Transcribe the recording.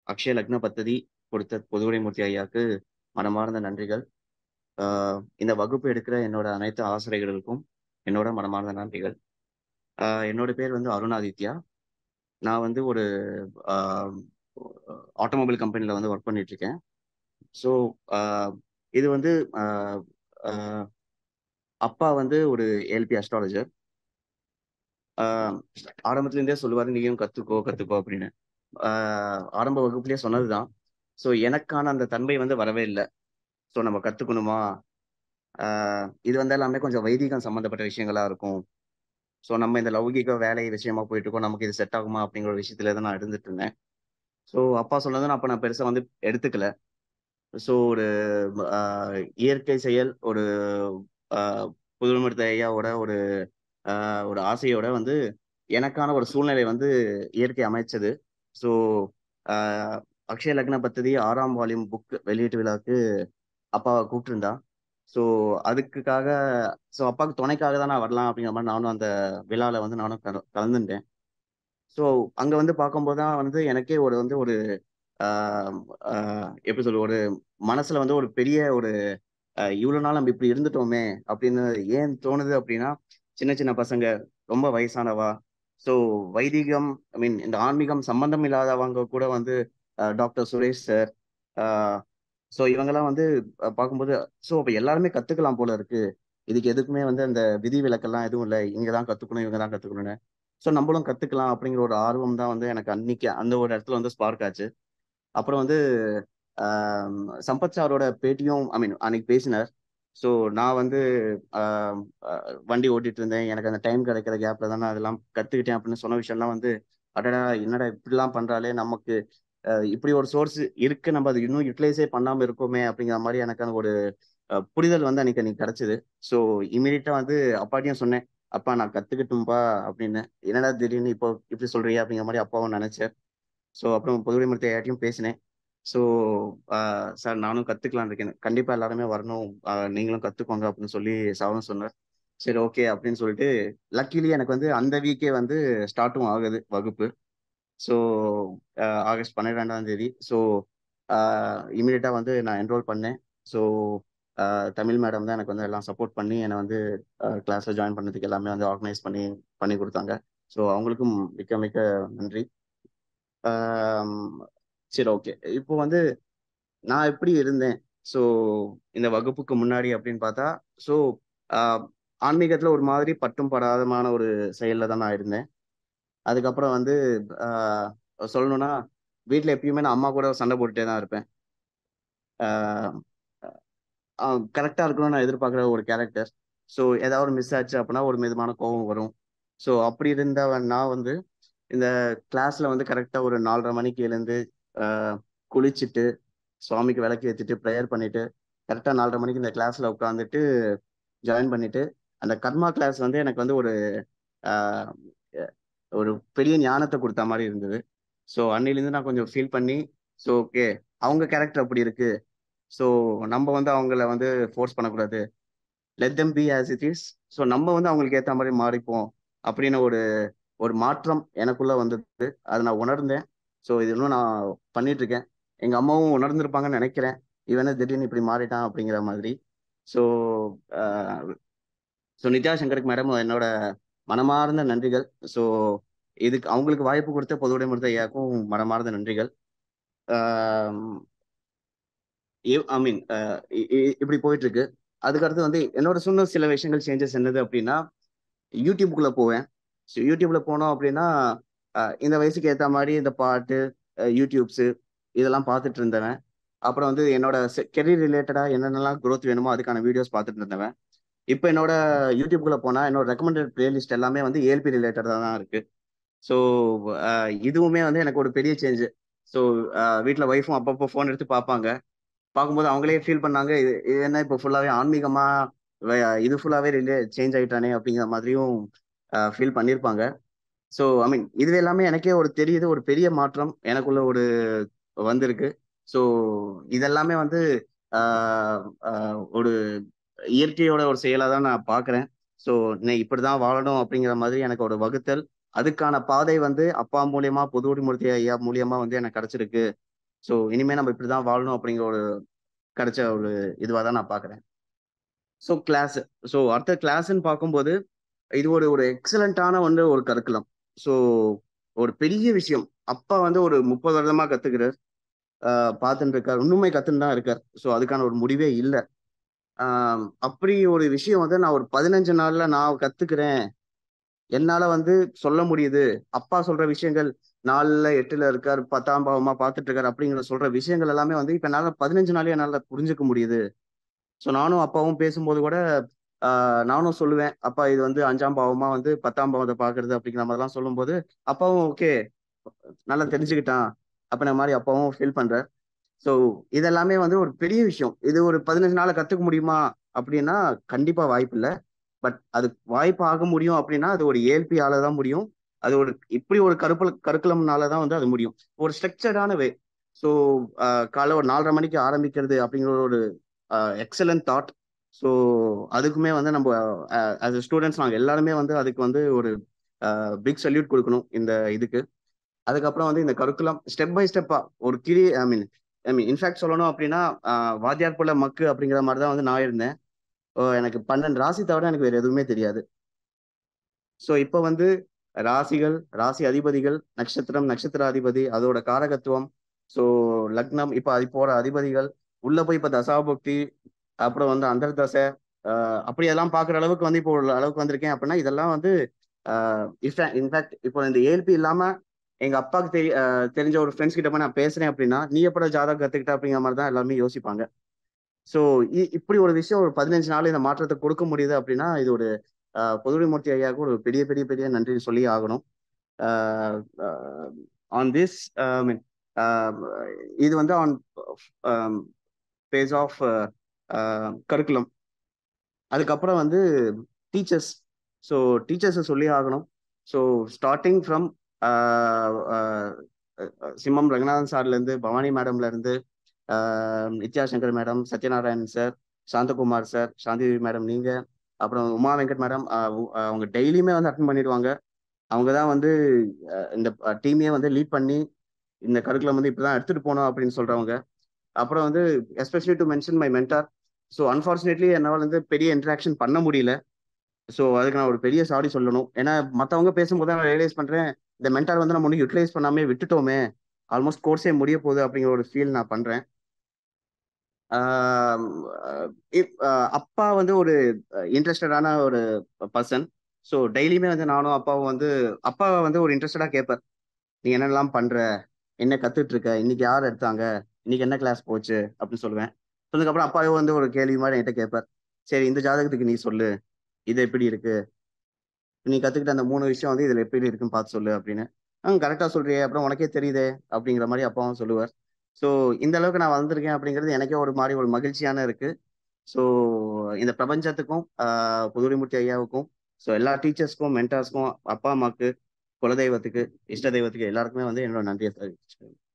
அக்ஷய லக்ன பத்ததி கொடுத்த பொதுவுடைமூர்த்தி ஐயாக்கு மனமார்ந்த நன்றிகள். ஆ இந்த வகுப்பு எடுக்கிற என்னோட அனைத்து ஆசிரியர்களுக்கும் என்னோட மனமார்ந்த நன்றிகள். ஆ என்னோட பேர் வந்து அருணாதித்யா. நான் வந்து ஒரு ஆ ஆட்டோமொபைல் கம்பெனில வந்து ஒர்க் பண்ணிட்டு இருக்கேன். ஸோ ஆ இது வந்து ஆ ஆ அப்பா வந்து ஒரு ஏஎல்பி அஸ்ட்ராலஜர். ஆ ஆரம்பத்துலேருந்தே சொல்லுவாரு, "நீயும் கத்துக்கோ, கத்துக்கோ" அப்படின்னு. ஆ ஆரம்ப வகுப்பிலேயே சொன்னதுதான். ஸோ எனக்கான அந்த தன்மை வந்து வரவே இல்ல. ஸோ நம்ம கத்துக்கணுமா? ஆ இது வந்து எல்லாமே கொஞ்சம் வைதீகம் சம்மந்தப்பட்ட விஷயங்களா இருக்கும். ஸோ நம்ம இந்த லௌகீக வேலை விஷயமா போயிட்டுருக்கோம். நமக்கு இது செட் ஆகுமா? அப்படிங்கிற ஒரு விஷயத்துல தான் நான் இருந்துட்டு இருந்தேன். ஸோ அப்பா சொன்னத அப்ப நான் பெருசா வந்து எடுத்துக்கல. ஸோ ஒரு ஆ இயற்கை செயல், ஒரு ஆ புதுமைமூர்த்தி ஐயாவோட ஒரு ஆ ஒரு ஆசையோட வந்து எனக்கான ஒரு சூழ்நிலை வந்து இயற்கை அமைச்சது. ஸோ ஆ அக்ஷய லக்ன பத்ததி 6ஆம் வால்யூம் புக் வெளியீட்டு விழாவுக்கு அப்பாவ கூப்பிட்டுருந்தா. ஸோ அதுக்குக்காக ஸோ அப்பாவுக்கு துணைக்காக தான் நான் வரலாம் அப்படிங்கிற மாரி நானும் அந்த விழால வந்து நானும் கல கலந்துருந்தேன். ஸோ அங்க வந்து பார்க்கும்போது தான் வந்து எனக்கே ஒரு வந்து ஒரு ஆ ஆ எப்படி சொல்றது? ஒரு மனசுல வந்து ஒரு பெரிய ஒரு அ இவ்வளோ நாள் நம்ம இப்படி இருந்துட்டோமே! அப்படின்னு ஏன் தோணுது அப்படின்னா, சின்ன சின்ன பசங்க, ரொம்ப வயசானவா, ஸோ வைதீகம் ஐ மீன் இந்த ஆன்மீகம் சம்மந்தம் இல்லாதவங்க கூட வந்து அ டாக்டர் சுரேஷ் சார், ஆ ஸோ இவங்கலாம் வந்து அ பார்க்கும்போது, ஸோ அப்ப எல்லாருமே கத்துக்கலாம் போல இருக்கு. இதுக்கு எதுக்குமே வந்து அந்த விதிவிலக்கெல்லாம் எதுவும் இல்ல. இங்க தான் கத்துக்கணும், இவங்க தான் கத்துக்கணும்னு. ஸோ நம்பளும் கத்துக்கலாம் அப்படிங்கிற ஒரு ஆர்வம் தான் வந்து எனக்கு அன்னைக்கு அந்த ஒரு இடத்துல வந்து ஸ்பார்க் ஆச்சு. அப்புறம் வந்து ஆ சம்பத் சாரோட பேட்டியும் ஐ மீன் அன்னைக்கு பேசினார். ஸோ நான் வந்து ஆ அ வண்டி ஓட்டிட்டு இருந்தேன். எனக்கு அந்த டைம் கிடைக்கிற கேப்ல தான் நான் அதெல்லாம் கத்துக்கிட்டேன் அப்படின்னு சொன்ன விஷயம்லாம் வந்து, அடடா! என்னடா இப்படிலாம் பண்றாளே! நமக்கு அ இப்படி ஒரு சோர்ஸ் இருக்கு. நம்ம அத இன்னும் யுட்டிலைஸே பண்ணாம இருக்கோமே! அப்படிங்கிற மாரி எனக்கான ஒரு அ புரிதல் வந்து அன்னைக்கு அன்னைக்கு கிடைச்சது. ஸோ இம்மீடியட்டா வந்து அப்பாட்டயும் சொன்னேன். "அப்பா நான் கத்துக்கட்டும்பா" அப்படின்னு. "என்னடா திடீர்னு இப்போ இப்படி சொல்றியே?" அப்படிங்கிற மாரி அப்பாவும் நெனச்சார். ஸோ அப்புறம் பொதுவுடைமூர்த்தி ஐயாட்டயும் பேசினேன். ஸோ ஆ "சார் நானும் கத்துக்கலாம்னு இருக்கேன். கண்டிப்பா எல்லாருமே வரணும். அ நீங்களும் கத்துக்கோங்க" அப்படின்னு சொல்லி சாரும் சொன்னார். சரி ஓகே அப்படின்னு சொல்லிட்டு, லக்கிலி எனக்கு வந்து அந்த வீக்கே வந்து ஸ்டார்ட்டும் ஆகுது வகுப்பு. ஸோ அ ஆகஸ்ட் 12ஆம் தேதி. ஸோ ஆ இம்மீடியட்டா வந்து நான் என்ரோல் பண்ணேன். ஸோ ஆ தமிழ் மேடம் தான் எனக்கு வந்து எல்லாம் சப்போர்ட் பண்ணி என்ன வந்து அ கிளாஸ்ல ஜாயின் பண்ணதுக்கு எல்லாமே வந்து ஆர்கனைஸ் பண்ணி பண்ணி குடுத்தாங்க. ஸோ அவங்களுக்கும் மிக்க மிக்க நன்றி. ஆம் சரி ஓகே. இப்போ வந்து நான் எப்படி இருந்தேன்? ஸோ இந்த வகுப்புக்கு முன்னாடி அப்படின்னு பார்த்தா, ஸோ ஆ ஆன்மீகத்துல ஒரு மாதிரி பட்டும் படாதமான ஒரு செயல்ல தான் நான் இருந்தேன். அதுக்கப்புறம் வந்து ஆ சொல்லணும்னா, வீட்ல எப்பயுமே நான் அம்மா கூட சண்டை போட்டுட்டே தான் இருப்பேன். ஆ அ கரெக்ட்டா இருக்கணும்னு நான் எதிர்பார்க்குற ஒரு கேரக்டர். ஸோ ஏதாவது ஒரு மிஸ் ஆச்சு அப்படின்னா ஒரு மிதமான கோவம் வரும். ஸோ அப்படி இருந்தவன் நான் வந்து, இந்த கிளாஸ்ல வந்து கரெக்ட்டா ஒரு 4:30 மணிக்கு எழுந்து, ஆ குளிச்சுட்டு, சுவாமிக்கு விளக்கு ஏத்திட்டு, பிரேயர் பண்ணிட்டு, கரெக்ட்டா 4:30 மணிக்கு இந்த கிளாஸ்ல உட்காந்துட்டு ஜாயின் பண்ணிட்டு, அந்த கர்மா கிளாஸ் வந்து எனக்கு வந்து ஒரு ஆ எ ஒரு பெரிய ஞானத்த குடுத்த மாரி இருந்தது. ஸோ அன்னையிலேருந்து நான் கொஞ்சம் ஃபீல் பண்ணி, ஸோ ஓகே. அவங்க கேரக்டர் அப்படி இருக்கு. ஸோ நம்ப வந்து அவங்கள வந்து ஃபோர்ஸ் பண்ணக்கூடாது. Let them be as it is. So நம்ம வந்து அவங்களுக்கு ஏத்த மாரி மாறிப்போம். அப்படின்னு ஒரு ஒரு மாற்றம் எனக்குள்ள வந்தது. அத நான் உணர்ந்தேன். ஸோ இது இன்னும் நான் பண்ணிட்டு இருக்கேன். எங்க அம்மாவும் உணர்ந்திருப்பாங்கன்னு நெனைக்கிறேன். இவன் என்ன திடீர்னு இப்படி மாறிட்டான் அப்படிங்கிற மாதிரி. ஸோ ஆ ஸோ நித்யா சங்கருக்கு மேடம் என்னோட மனமார்ந்த நன்றிகள். ஸோ இதுக்கு அவங்களுக்கு வாய்ப்பு குடுத்த பொதுவுடைமூர்த்தி ஐயாவுக்கும் மனமார்ந்த நன்றிகள். ஆம். இவ் ஐ மீன் அ இ இ இப்படி போயிட்டுருக்கு. அதுக்கடுத்து வந்து என்னோட இன்னும் சில விஷயங்கள் சேஞ்சஸ் என்னது அப்படின்னா, YouTubeக்குள்ள போவேன். ஸோ YouTubeல போனோம் அப்படின்னா, அ இந்த வயசுக்கு ஏத்தா மாரி இந்த பாட்டு, அ யூடியூப்ஸு இதெல்லாம் பார்த்துட்டு இருந்தவன். அப்புறம் வந்து என்னோட செ கெரியர் ரிலேட்டடா என்னென்னலாம் குரோத் வேணுமோ அதுக்கான வீடியோஸ் பார்த்துட்டு இருந்தவன். இப்ப என்னோட YouTubeக்குள்ள போனா என்னோட ரெக்கமெண்டட் பிளேலிஸ்ட் எல்லாமே வந்து ஏஎல்பி ரிலேட்டடா தான் இருக்கு. ஸோ அ இதுவுமே வந்து எனக்கு ஒரு பெரிய சேஞ்ச். ஸோ அ வீட்ல ஒய்ஃபும் அப்பப்போ ஃபோன் எடுத்து பார்ப்பாங்க. பார்க்கும்போது அவங்களே ஃபீல் பண்ணாங்க. இது இது என்ன இப்போ ஃபுல்லாவே ஆன்மீகமா, வ இது ஃபுல்லாவே ரிலே சேஞ்ச் ஆயிட்டானே அப்படிங்கிற மாதிரியும் அ ஃபீல் பண்ணியிருப்பாங்க. ஸோ ஐ மீன் இது எல்லாமே எனக்கே ஒரு தெரியுது. ஒரு பெரிய மாற்றம் எனக்குள்ள ஒரு வந்திருக்கு. ஸோ இதெல்லாமே வந்து ஆ அ ஒரு இயற்கையோட ஒரு செயலா தான் நான் பார்க்குறேன். ஸோ நீ இப்படிதான் வாழணும் அப்படிங்கிற மாதிரி எனக்கு ஒரு வகுத்தல். அதுக்கான பாதை வந்து அப்பா மூலியமா, பொதுவுடைமூர்த்தி ஐயா மூலியமா வந்து எனக்கு கிடைச்சிருக்கு. ஸோ இனிமே நம்ம இப்படிதான் வாழணும் அப்படிங்கிற ஒரு கிடைச்ச ஒரு இதுவாக தான் நான் பார்க்குறேன் ஸோ கிளாஸ் ஸோ அடுத்த கிளாஸ்ன்னு பார்க்கும்போது இது ஒரு ஒரு எக்ஸலண்ட்டான வந்து ஒரு கருக்குலம் ஸோ ஒரு பெரிய விஷயம் அப்பா வந்து ஒரு முப்பது வருடமா கத்துக்கிறார் ஆஹ் பார்த்துட்டு இருக்கார் இன்னுமே கத்துன்னு தான் இருக்கார் ஸோ அதுக்கான ஒரு முடிவே இல்லை ஆஹ் அப்படி ஒரு விஷயம் வந்து நான் ஒரு பதினஞ்சு நாள்ல நான் கத்துக்கிறேன் என்னால வந்து சொல்ல முடியுது அப்பா சொல்ற விஷயங்கள் நாலுல எட்டுல இருக்கார் பத்தாம் பாவமா பார்த்துட்டு இருக்காரு அப்படிங்கிற சொல்ற விஷயங்கள் எல்லாமே வந்து இப்ப என்னால பதினஞ்சு நாளே என்னால புரிஞ்சுக்க முடியுது ஸோ நானும் அப்பாவும் பேசும்போது கூட ஆஹ் நானும் சொல்லுவேன் அப்பா இது வந்து அஞ்சாம் பாவமா வந்து பத்தாம் பாவத்தை பாக்குறது அப்படிங்கிற மாதிரிலாம் சொல்லும்போது அப்பாவும் ஓகே நல்லா தெரிஞ்சுக்கிட்டான் அப்படின்ற மாதிரி அப்பாவும் ஃபீல் பண்றார் ஸோ இதெல்லாமே வந்து ஒரு பெரிய விஷயம் இது ஒரு பதினஞ்சு நாள்ல கத்துக்க முடியுமா அப்படின்னா கண்டிப்பா வாய்ப்பு இல்லை பட் அது வாய்ப்பு ஆக முடியும் அப்படின்னா அது ஒரு ஏல்பியால தான் முடியும் அது ஒரு இப்படி ஒரு கருப்பல் கருக்குலம்னால தான் வந்து அது முடியும் ஒரு ஸ்ட்ரக்சர்டான வே ஸோ காலை ஒரு நாலரை மணிக்கு ஆரம்பிக்கிறது அப்படிங்கிற ஒரு எக்ஸலண்ட் தாட் ஸோ அதுக்குமே வந்து நம்ம ஆஸ் ஸ்டூடெண்ட்ஸ் நாங்கள் எல்லாருமே வந்து அதுக்கு வந்து ஒரு பிக் சல்யூட் கொடுக்கணும் இந்த இதுக்கு அதுக்கப்புறம் வந்து இந்த கருக்குலம் ஸ்டெப் பை ஸ்டெப்பா ஒரு கிரி ஐ மீன் ஐ மீன் இன்ஃபேக்ட் சொல்லணும் அப்படின்னா ஆஹ் வாத்தியார் போல மக்கு அப்படிங்கிற மாதிரி தான் வந்து நான் இருந்தேன் ஓ, எனக்கு பன்னெண்டு ராசி தவிர எனக்கு வேற எதுவுமே தெரியாது ஸோ இப்போ வந்து ராசிகள் ராசி அதிபதிகள் நட்சத்திரம் நட்சத்திர அதிபதி அதோட காரகத்துவம் ஸோ லக்னம் இப்போ அது போற அதிபதிகள் உள்ள போய் இப்போ தசாபக்தி அப்புறம் வந்து அந்தர்தசை ஆஹ் அப்படி எல்லாம் பார்க்குற அளவுக்கு வந்து இப்போ ஒரு அளவுக்கு வந்திருக்கேன் அப்படின்னா இதெல்லாம் வந்து இன்ஃபேக்ட் இப்போ இந்த ஏல்பி இல்லாம எங்க அப்பாவுக்கு தெரி ஆஹ் தெரிஞ்ச ஒரு ஃப்ரெண்ட்ஸ் கிட்ட போய் நான் பேசுறேன் அப்படின்னா நீ எப்பட ஜாதகம் கத்துக்கிட்ட அப்படிங்கிற மாதிரி தான் எல்லாருமே யோசிப்பாங்க ஸோ இப்படி ஒரு விஷயம் ஒரு பதினஞ்சு நாள் இந்த மாற்றத்தை கொடுக்க முடியுது அப்படின்னா இது ஒரு பொதுவிமூர்த்தி ஐயாவுக்கு ஒரு பெரிய பெரிய பெரிய நன்றி சொல்லி ஆகணும் ஆன் திஸ் மீன் இது வந்து ஆன் பேஸ் ஆஃப் கரிக்குலம் அதுக்கப்புறம் வந்து டீச்சர்ஸ் ஸோ டீச்சர்ஸை சொல்லி ஆகணும் so starting from Simmam Ranganathan சார்லேருந்து பவானி மேடம்லேருந்து Nithya Shankar madam Sathyanarayan sir Santhakumar sir Shanthi madam நீங்க அப்புறம் உமா வெங்கட் மேடம் அவங்க டெய்லியுமே வந்து அட்டன் பண்ணிடுவாங்க அவங்க தான் வந்து இந்த டீமையே வந்து லீட் பண்ணி இந்த கருக்குலம் வந்து இப்படிதான் எடுத்துட்டு போகணும் அப்படின்னு சொல்றவங்க அப்புறம் வந்து especially to mention my mentor so unfortunately என்னால் வந்து பெரிய இன்ட்ராக்ஷன் பண்ண முடியல ஸோ அதுக்கு நான் ஒரு பெரிய சாரி சொல்லணும் ஏன்னா மற்றவங்க பேசும்போது நான் ரியலைஸ் பண்ணுறேன் இந்த மென்டார் வந்து நம்ம ஒன்றும் யூட்டிலைஸ் பண்ணாமே விட்டுட்டோமே ஆல்மோஸ்ட் கோர்ஸே முடிய போகுது அப்படிங்கிற ஒரு ஃபீல் நான் பண்ணுறேன் அப்பா வந்து ஒரு இன்ட்ரெஸ்டடான ஒரு பர்சன் ஸோ டெய்லியுமே வந்து நானும் அப்பாவும் வந்து அப்பா வந்து ஒரு இன்ட்ரெஸ்டடாக கேட்பார் நீ என்னெல்லாம் பண்ற என்ன கத்துட்டு இருக்க இன்னைக்கு யார் எடுத்தாங்க இன்னைக்கு என்ன கிளாஸ் போச்சு அப்படின்னு சொல்லுவேன் சொன்னதுக்கப்புறம் அப்பாவே வந்து ஒரு கேள்வி மாதிரி என்கிட்ட கேட்பார் சரி இந்த ஜாதகத்துக்கு நீ சொல்லு இது எப்படி இருக்கு நீ கத்துக்கிட்ட அந்த மூணு விஷயம் வந்து இதுல எப்படி இருக்குன்னு பார்த்து சொல்லு அப்படின்னு ஆ கரெக்டா சொல்றியே அப்புறம் உனக்கே தெரியுதே அப்படிங்கிற மாதிரி அப்பாவும் சொல்லுவார் ஸோ இந்த அளவுக்கு நான் வந்திருக்கேன் அப்படிங்கிறது எனக்கே ஒரு மாதிரி ஒரு மகிழ்ச்சியான இருக்கு ஸோ இந்த பிரபஞ்சத்துக்கும் புதுரிமூர்த்தி ஐயாவுக்கும் ஸோ எல்லா டீச்சர்ஸ்க்கும் மென்டார்ஸ்க்கும் அப்பா அம்மாவுக்கு குலதெய்வத்துக்கு இஷ்ட தெய்வத்துக்கு எல்லாருக்குமே வந்து என்னோட நன்றியை தெரிவிச்சுக்கிறேன்